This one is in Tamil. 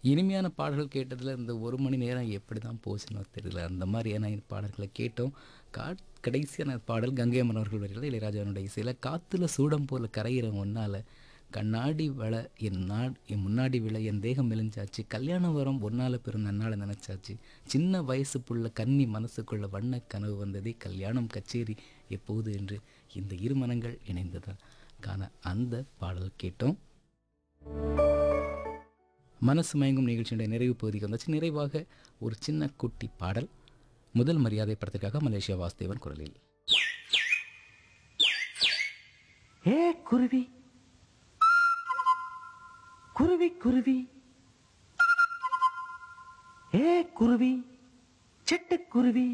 இனிமையான பாடல்கள் கேட்டதில் இந்த ஒரு மணி நேரம் எப்படி தான் போச்சுன்னு தெரியல அந்த மாதிரியான பாடல்களை கேட்டோம் கா கடைசியான பாடல் கங்கை அம்மன் அவர்கள் வரையில் இளையராஜாவுடைய இசையில் காற்றுல சூடம் போல கரையிற ஒன்றால் கண்ணாடி வள என் நாட் என் முன்னாடி விழ என் தேகம் மெலிஞ்சாச்சு கல்யாண வரம் ஒன்றால் பிறந்த அண்ணால் நினச்சாச்சு சின்ன வயசு புள்ள கன்னி மனசுக்குள்ள வண்ண கனவு வந்ததே கல்யாணம் கச்சேரி எப்போது என்று இந்த இரு மனங்கள் இணைந்ததா காண அந்த பாடல் கேட்டோம் மனசு மயங்கும் நிகழ்ச்சியுடைய நிறைவு பகுதிக்கு வந்தாச்சு நிறைவாக ஒரு சின்ன குட்டி பாடல் முதல் மரியாதை படத்திற்காக மலேசியா வாசுதேவன் குரலில் ஏ குருவி குருவி குருவி ஏ குருவி சிட்டுக்குருவி